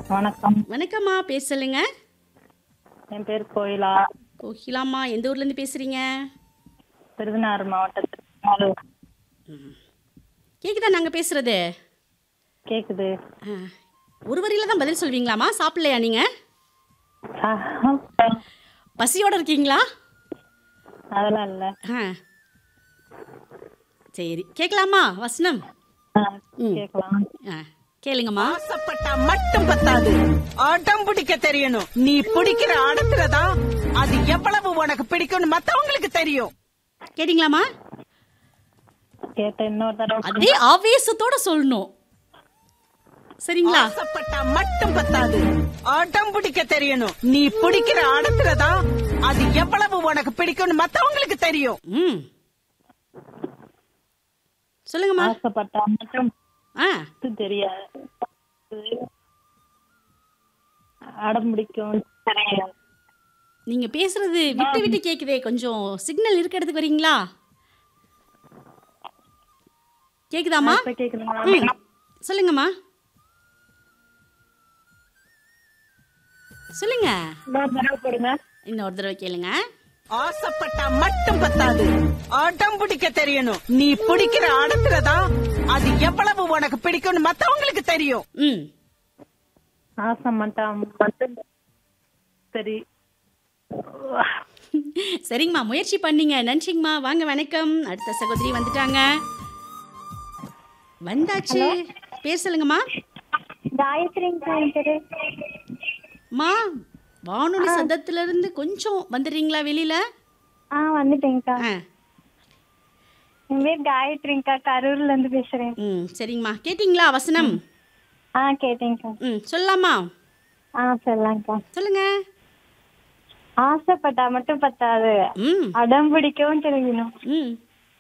வணக்கம் வணக்கம்மா பேர் சொல்லுங்க என் பேர் கோயிலா கோகிலாம்மா எந்த ஊர்லேருந்து பேசுகிறீங்க விருதுநகர் மாவட்டத்தில் நாலூர் கேக்குதா நாங்கள் பேசுகிறது கேக்குது ஒரு வரியில தான் பதில் சொல்வீங்களாம்மா சாப்பிடலையா நீங்கள் ஆஹ், பசியோட இருக்கீங்களா அதெல்லாம் இல்ல ஆ சரி கேட்கலாமா வசனம் ஆஹ், கேக்கலாம் ஆ கேளுங்கம்மா ஆசைப்பட்டா மட்டும் பத்தாது ஆட்டம் பிடிக்க தெரியணும் நீ பிடிக்கிற ஆடத்துலதான் அது எவ்வளவு உனக்கு பிடிக்கும்னு மத்தவங்களுக்கு தெரியும் கேட்டிங்களாம்மா கேட்ட இன்னொரு தடவை அதே ஆவேசத்தோட சொல்லணும் சரிங்களா ஆசைப்பட்டா மட்டும் பத்தாது ஆட்டம் பிடிக்க தெரியணும் நீ பிடிக்கிற ஆடத்துலதான் அது எவ்வளவு உனக்கு பிடிக்கும்னு மத்தவங்களுக்கு தெரியும் ம் சொல்லுங்கம்மா ஆசைப்பட்டா மட்டும் ஆ இது தெரியாது அடம் பிடிக்கும் தெரியாது நீங்க பேசுறது விட்டு விட்டு கேக்குதே கொஞ்சம் சிக்னல் இருக்க இடத்துக்கு வரீங்களா கேக்குதாம்மா இப்ப கேக்குதுங்களா ம் சொல்லுங்கம்மா சொல்லுங்க இன்னொரு தடவை போடுங்க இன்னொரு தடவை கேளுங்க ஆசைப்பட்டா மட்டும் பத்தாது ஆட்டம் பிடிக்க தெரியணும் நீ பிடிக்கிற ஆடத்துலதான் அது எவ்வளவு உனக்கு பிடிக்கும்னு மத்தவங்களுக்கு தெரியும் ம் ஆசை மட்டும் மட்டும் சரி சரிங்கம்மா முயற்சி பண்ணீங்க நன்றிங்கம்மா வாங்க வணக்கம் அடுத்த சகோதரி வந்துட்டாங்க வந்தாச்சு பேர் சொல்லுங்கம்மா காயத்ரிங்க என் பேரு மா வானொலி சத்தத்துல இருந்து கொஞ்சம் வந்துடுறீங்களா வெளியில ஆ வந்துட்டேங்கக்கா ஆ என் பேர் காயத்ரிங்கக்கா கரூர்ல இருந்து பேசுறேன் ம் சரிங்கம்மா கேட்டிங்களா வசனம் ஆ கேட்டேங்கக்கா ம் சொல்லலாமா ஆ சொல்லலாம்க்கா சொல்லுங்க ஆசைப்பட்டா மட்டும் பத்தாது ம் அடம் பிடிக்கவும் தெரியணும் ம்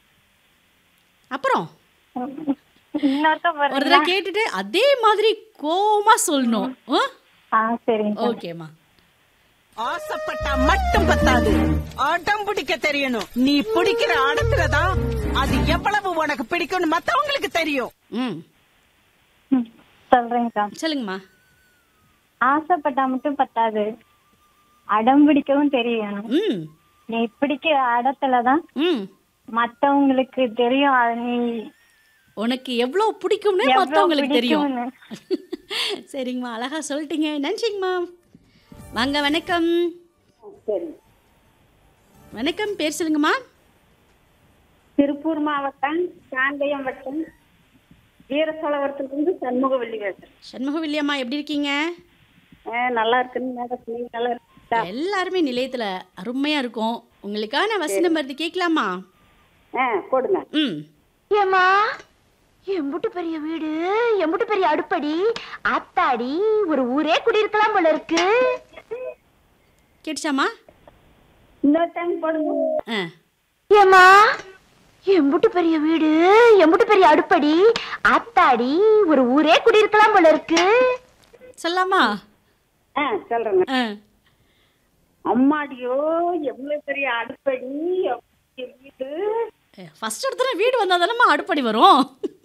அப்புறம் இன்னொருத்த ஒரு பாருங்க தடவை கேட்டுட்டு அதே மாதிரி கோவமா சொல்லணும் ஆ? ஆ சரிங்க ஓகேம்மா ஆசைப்பட்டா மட்டும் பத்தாது ஆட்டம் பிடிக்க தெரியணும் நீ பிடிக்கிற ஆடத்துலதான் அது எவ்வளவு உனக்கு பிடிக்கும்னு மத்தவங்களுக்கு தெரியும் ம் ம், சொல்றேங்கக்கா சொல்லுங்கம்மா ஆசைப்பட்டா மட்டும் பத்தாது அடம் பிடிக்கவும் தெரியணும் ம் நீ பிடிக்கிற இடத்துலதான் ம் மத்தவங்களுக்கு தெரியும் அது நீ உனக்கு எவ்வளோ பிடிக்கும்னு எவ்வளவு மற்றவங்களுக்கு தெரியும் பிடிக்கும்னு. சரிங்கம்மா அழகா சொல்லிட்டீங்க நன்றிங்கம்மா வாங்க வணக்கம் வணக்கம் பேர் சொல்லுங்கம்மா திருப்பூர் மாவட்டம் காங்கயம் வட்டம் வீரசோழவரத்திலிருந்து சண்முகவல்லி பேசுறேன் சண்முகவில்லியம்மா எப்படி இருக்கீங்க ஆ, நல்லா இருக்குன்னு மேடம் நீங்க நல்லா இருக்கீங்களா எல்லாருமே நிலையத்துல அருமையா இருக்கும் உங்களுக்கான வசனம் வருது கேட்கலாமா ஆ போடுங்க ம் ஏம்மா எம்புட்டு பெரிய வீடு எம்புட்டு பெரிய அடுப்படி ஆத்தாடி ஒரு ஊரே குடியிருக்கலாம் போல இருக்கு கேட்டுச்சாம்மா இன்னொரு டைம் போடுங்க ஆ ஏம்மா எம்புட்டு பெரிய வீடு எம்புட்டு பெரிய அடுப்படி ஆத்தாடி ஒரு ஊரே குடியிருக்கலாம் போல இருக்கு சொல்லலாமா ஆ சொல்றேங்க ஆ அம்மாடியோ எவ்வளவு பெரிய அடுப்படி எவ்வளவு பெரிய வீடு ஃபர்ஸ்ட் இடத்துல வீடு வந்தா தானம்மா அடுப்படி வரும்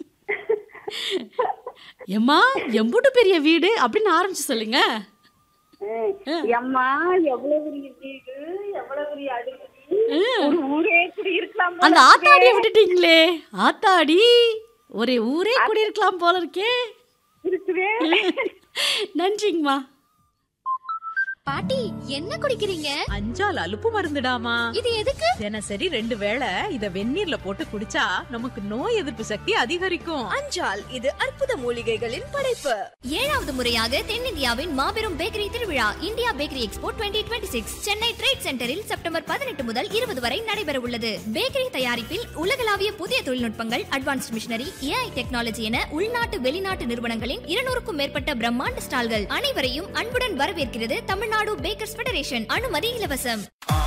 எம்மா எம்புட்டு பெரிய வீடு அப்படின்னு ஆரம்பிச்சு சொல்லுங்க ஆ, அம்மா எவ்வளவு பெரிய வீடு எவ்வளவு பெரிய அடுப்படி ஒரு ஊரே குடியிருக்கலாம் போல அந்த ஆத்தாடியை விட்டுட்டீங்களே ஆத்தாடி ஒரு ஊரே குடியிருக்கலாம் போல இருக்கே இருக்குதே நன்றிங்கம்மா பாட்டி என்ன குடிக்கிறீங்க அஞ்சால் அலுப்பு மருந்துடாமா இது எதுக்கு தினசரி ரெண்டு வேளை இத வெந்நீர்ல போட்டு குடிச்சா நமக்கு நோய் எதிர்ப்பு சக்தி அதிகரிக்கும் அஞ்சால் இது அற்புத மூலிகைகளின் படைப்பு ஏழாவது முறையாக தென்னிந்தியாவின் மாபெரும் பேக்கரி திருவிழா India bakery expo 2026 Chennai trade சென்டரில் செப்டம்பர் பதினெட்டு முதல் இருபது வரை நடைபெற உள்ளது பேக்கரி தயாரிப்பில் உலகளாவிய புதிய தொழில்நுட்பங்கள் அட்வான்ஸ்ட் மிஷினரி ஏஐ டெக்னாலஜி என உள்நாட்டு வெளிநாட்டு நிறுவனங்களின் இருநூறுக்கும் மேற்பட்ட பிரம்மாண்ட ஸ்டால்கள் அனைவரையும் அன்புடன் வரவேற்கிறது தமிழ்நாடு பேக்கர்ஸ் ஃபெடரேஷன் அனுமதி இலவசம்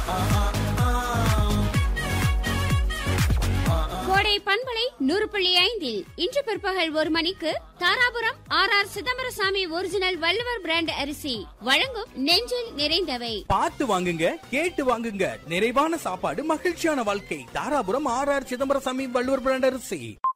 கோடை பண்பலை நூறு புள்ளி ஐந்தில் இன்று பிற்பகல் ஒரு மணிக்கு Dharapuram R R Chidambarasamy original Valluvar brand அரிசி வழங்கும் நெஞ்சில் நிறைந்தவை பார்த்து வாங்குங்க கேட்டு வாங்குங்க நிறைவான சாப்பாடு மகிழ்ச்சியான வாழ்க்கை Dharapuram R R Chidambarasamy Valluvar brand அரிசி